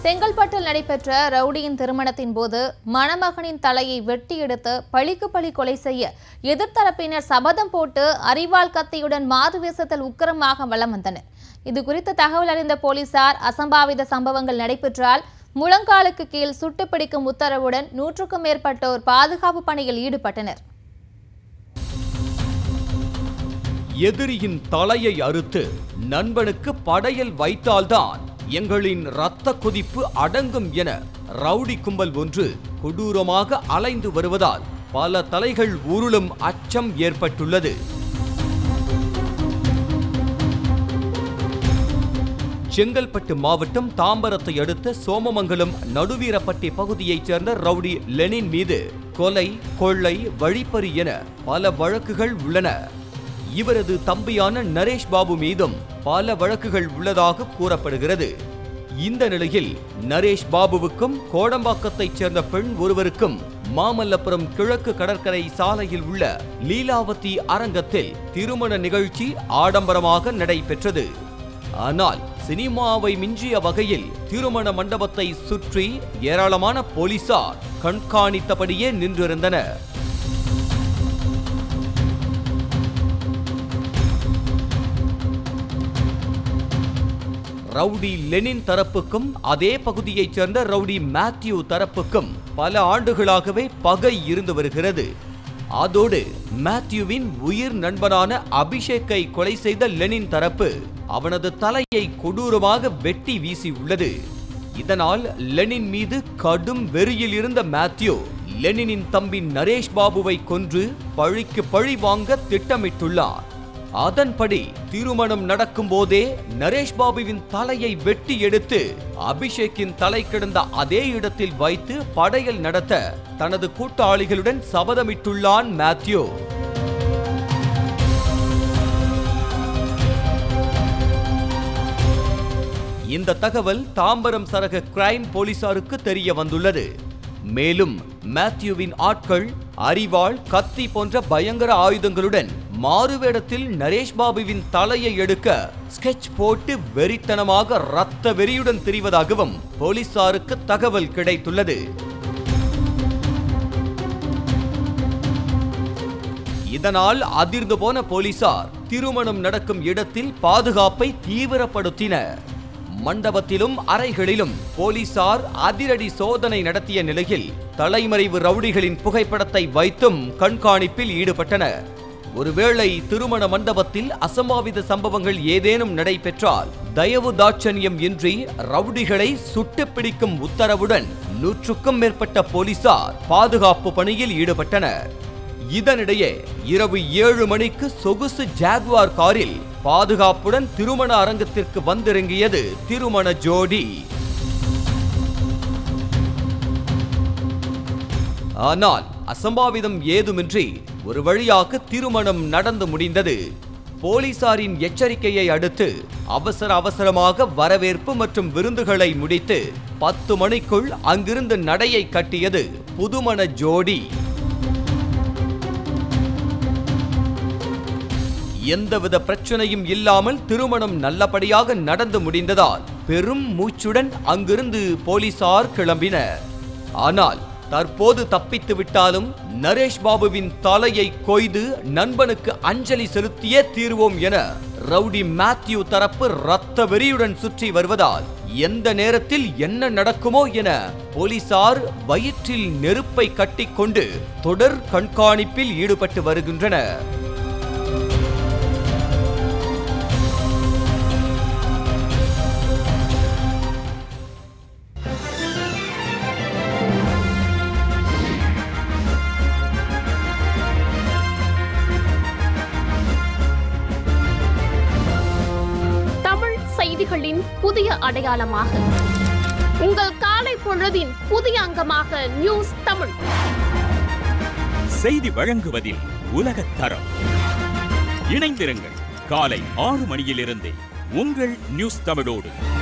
செங்கல்பட்டில் நடைபெற்ற ரவுடியின் திருமணத்தின் போது மணமகனின் தலையை வெட்டி எடுத்து பழிக்கு பழி கொலை செய்ய எதிர்த்தரப்பினர் சபதம் போட்டு அரிவாள் கத்தியுடன் மாறு வேஷத்தில் உக்கிரமாக வலம் வந்தனர் இது குறித்து தகவல் அறிந்த போலீசார் அசம்பாவித சம்பவங்கள் நடைபெற்றால் முழங்காலுக்கு கீழ் சுட்டு பிடிக்கும் உத்தரவுடன் நூற்றுக்கும் மேற்பட்டோர் பாதுகாப்பு பணியில் ஈடுபட்டனர் எதிரியின் தலையை அறுத்து நண்பனுக்கு படையல் வைத்தால்தான் எங்களின் இரத்த கொதிப்பு அடங்கும் என ரவுடி கும்பல் ஒன்று கொடூரமாக அலைந்து வருவதால் பல தலைகள் உருளும் அச்சம் ஏற்பட்டுள்ளது செங்கல்பட்டு மாவட்டம் தாம்பரத்தை அடுத்த சோமமங்கலம் நடுவீரப்பட்டி பகுதியைச் சேர்ந்த ரவுடி லெனின் மீது கொலை கொள்ளை வழிப்பறி என பல வழக்குகள் உள்ளன இவரது தம்பியான நரேஷ் பாபு மீதும் பல வழக்குகள் உள்ளதாக கூறப்படுகிறது இந்த நிலையில் நரேஷ் பாபுவுக்கும் கோடம்பாக்கத்தைச் சேர்ந்த பெண் ஒருவருக்கும் மாமல்லபுரம் கிழக்கு கடற்கரை சாலையில் உள்ள லீலாவதி அரங்கத்தில் திருமண நிகழ்ச்சி ஆடம்பரமாக நடைபெற்றது ஆனால் சினிமாவை மிஞ்சிய வகையில் திருமண மண்டபத்தை சுற்றி ஏராளமான போலீசார் கண்காணித்தபடியே நின்றிருந்தனர் ரவுடி லெனின் தரப்புக்கும் அதே பகுதியைச் சேர்ந்த ரவுடி மேத்யூ தரப்புக்கும் பல ஆண்டுகளாகவே பகை இருந்து வருகிறது அதோடு மேத்யூவின் உயிர் நண்பனான அபிஷேக்கை கொலை செய்த லெனின் தரப்பு அவனது தலையை கொடூரமாக வெட்டி வீசி உள்ளது இதனால் லெனின் மீது கடும் வெறியில் இருந்த மேத்யூ லெனினின் தம்பி நரேஷ் பாபுவை கொன்று பழிக்கு பழி வாங்க திட்டமிட்டுள்ளார் அதன்படி திருமணம் நடக்கும் போதே நரேஷ் பாபுவின் தலையை வெட்டி எடுத்து அபிஷேக்கின் தலை கிடந்த அதே இடத்தில் வைத்து படையல் நடத்த தனது கூட்டாளிகளுடன் சபதமிட்டுள்ளான் மேத்யூ இந்த தகவல் தாம்பரம் சரக கிரைம் போலீசாருக்கு தெரிய வந்துள்ளது மேலும் மேத்யூவின் ஆட்கள் அரிவாள் கத்தி போன்ற பயங்கர ஆயுதங்களுடன் மாறுவேடத்தில் நரேஷ் பாபுவின் தலையை எடுக்க ஸ்கெட்ச் போட்டு வெறித்தனமாக ரத்த வெறியுடன் திரிவதாகவும் போலீசாருக்கு தகவல் கிடைத்துள்ளது இதனால் அதிர்ந்து போன போலீசார் திருமணம் நடக்கும் இடத்தில் பாதுகாப்பை தீவிரப்படுத்தினர் மண்டபத்திலும் அறைகளிலும் போலீசார் அதிரடி சோதனை நடத்திய நிலையில் தலைமறைவு ரவுடிகளின் புகைப்படத்தை வைத்தும் கண்காணிப்பில் ஈடுபட்டனர் ஒருவேளை திருமண மண்டபத்தில் அசம்பாவித சம்பவங்கள் ஏதேனும் நடைபெற்றால் தயவு தாட்சண்யம் இன்றி ரவுடிகளை சுட்டு பிடிக்கும் உத்தரவுடன் நூற்றுக்கும் மேற்பட்ட போலீசார் பாதுகாப்பு பணியில் ஈடுபட்டனர் இதனிடையே இரவு ஏழு மணிக்கு சொகுசு ஜாகுவார் காரில் பாதுகாப்புடன் திருமண அரங்கத்திற்கு வந்திறங்கியது திருமண ஜோடி ஆனால் அசம்பாவிதம் ஏதுமின்றி ஒரு வழியாக திருமணம் நடந்து முடிந்தது போலீசாரின் எச்சரிக்கையை அடுத்து அவசர அவசரமாக வரவேற்பு மற்றும் விருந்துகளை முடித்து பத்து மணிக்குள் அங்கிருந்து நடையை கட்டியது புதுமண ஜோடி எந்தவித பிரச்சனையும் இல்லாமல் திருமணம் நல்லபடியாக நடந்து முடிந்ததால் பெரும் மூச்சுடன் அங்கிருந்து போலீசார் கிளம்பினர் ஆனால் தற்போது தப்பித்து விட்டாலும் நரேஷ் பாபுவின் தலையை கொய்து நண்பனுக்கு அஞ்சலி செலுத்தியே தீர்வோம் என ரவுடி மேத்யூ தரப்பு ரத்த வெறியுடன் சுற்றி வருவதால் எந்த நேரத்தில் என்ன நடக்குமோ என போலீசார் வயிற்றில் நெருப்பை கட்டிக்கொண்டு தொடர் கண்காணிப்பில் ஈடுபட்டு வருகின்றனர் தமிழ் செய்திகளின் புதிய அடையாளமாக உங்கள் காலை பொழுதின் புதிய அங்கமாக நியூஸ் தமிழ் செய்தி வழங்குவதில் உலகத் தரம் இணைந்திருங்கள் காலை ஆறு மணியிலிருந்தே உங்கள் நியூஸ் தமிழோடு